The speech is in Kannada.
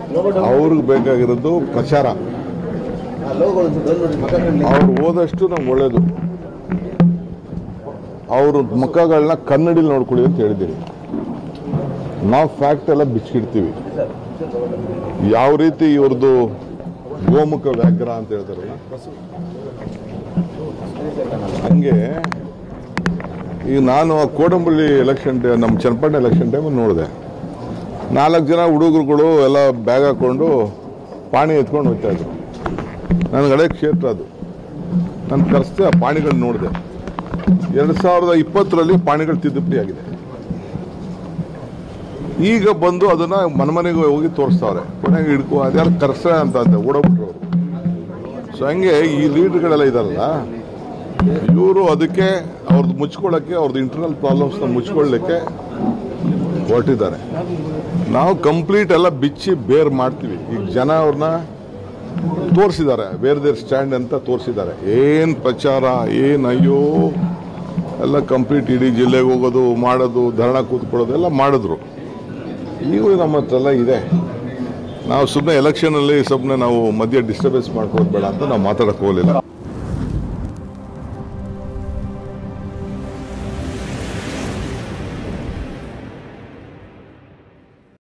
ಅವ್ರಿಗೆ ಬೇಕಾಗಿರೋದು ಪ್ರಚಾರ ಅವ್ರು ಓದಷ್ಟು ನಮ್ಗೆ ಒಳ್ಳೇದು ಅವ್ರ ಮುಖಗಳನ್ನ ಕನ್ನಡಿಲಿ ನೋಡ್ಕೊಳ್ಳಿ ಅಂತ ಹೇಳಿದ್ದೀವಿ ನಾವು ಫ್ಯಾಕ್ಟ್ ಎಲ್ಲ ಬಿಚ್ಚಿಡ್ತೀವಿ ಯಾವ ರೀತಿ ಇವ್ರದ್ದು ಗೋಮುಖ ವ್ಯಾಘ್ರ ಅಂತ ಹೇಳ್ತಾರಲ್ಲ ಹಂಗೆ ಈಗ ನಾನು ಆ ಕೋಡಂಬಳ್ಳಿ ಎಲೆಕ್ಷನ್ ಟೈ ನಮ್ಮ ಚನ್ನಪಟ್ಟಣ ಎಲೆಕ್ಷನ್ ಟೈಮಲ್ಲಿ ನೋಡಿದೆ ನಾಲ್ಕು ಜನ ಹುಡುಗರುಗಳು ಎಲ್ಲ ಬ್ಯಾಗ್ ಹಾಕ್ಕೊಂಡು ಪಾಣಿ ಎತ್ಕೊಂಡು ಹೋಗ್ತಾ ಇದ್ರು ನನ್ನ ಹಳೆ ಕ್ಷೇತ್ರ ಅದು ನಾನು ಕರೆಸ್ದೆ ಆ ಪಾಣಿಗಳು ನೋಡಿದೆ ಎರಡು ಸಾವಿರದ ಇಪ್ಪತ್ತರಲ್ಲಿ ಪಾಣಿಗಳು ತಿದ್ದುಪಡಿ ಆಗಿದೆ ಈಗ ಬಂದು ಅದನ್ನ ಮನೆಮನೆಗೆ ಹೋಗಿ ತೋರಿಸ್ತಾವ್ರೆ ಕೊನೆಗೆ ಹಿಡ್ಕೊ ಅದ್ಯಾರು ಕರ್ಸ ಅಂತ ಅಂದೆ ಓಡೋಗ್ಬಿಟ್ರು ಅವರು ಸೊ ಹಂಗೆ ಈ ಲೀಡರ್ಗಳೆಲ್ಲ ಇದಾರಲ್ಲ ಇವರು ಅದಕ್ಕೆ ಅವ್ರದ್ದು ಮುಚ್ಕೊಳ್ಳೋಕ್ಕೆ ಅವ್ರದ್ದು ಇಂಟರ್ನಲ್ ಪ್ರಾಬ್ಲಮ್ಸ್ನ ಮುಚ್ಕೊಳ್ಳಿಕ್ಕೆ ಹೊರಟಿದ್ದಾರೆ ನಾವು ಕಂಪ್ಲೀಟ್ ಎಲ್ಲ ಬಿಚ್ಚಿ ಬೇರ್ ಮಾಡ್ತೀವಿ ಈಗ ಜನ ಅವ್ರನ್ನ ತೋರಿಸಿದ್ದಾರೆ ಬೇರೆ ದೇರ್ ಸ್ಟ್ಯಾಂಡ್ ಅಂತ ತೋರಿಸಿದ್ದಾರೆ ಏನು ಪ್ರಚಾರ ಏನು ಅಯ್ಯೋ ಎಲ್ಲ ಕಂಪ್ಲೀಟ್ ಇಡೀ ಜಿಲ್ಲೆಗೆ ಹೋಗೋದು ಮಾಡೋದು ಧರಣ ಕೂತ್ಕೊಳ್ಳೋದು ಎಲ್ಲ ಮಾಡಿದ್ರು ಈಗ ನಮ್ಮ ಹತ್ರ ಎಲ್ಲ ಇದೆ ನಾವು ಸುಮ್ಮನೆ ಎಲೆಕ್ಷನಲ್ಲಿ ಸುಮ್ಮನೆ ನಾವು ಮಧ್ಯೆ ಡಿಸ್ಟರ್ಬೆನ್ಸ್ ಮಾಡ್ಕೋದು ಬೇಡ ಅಂತ ನಾವು ಮಾತಾಡಕ್ಕೆ ಹೋಗಲಿಲ್ಲ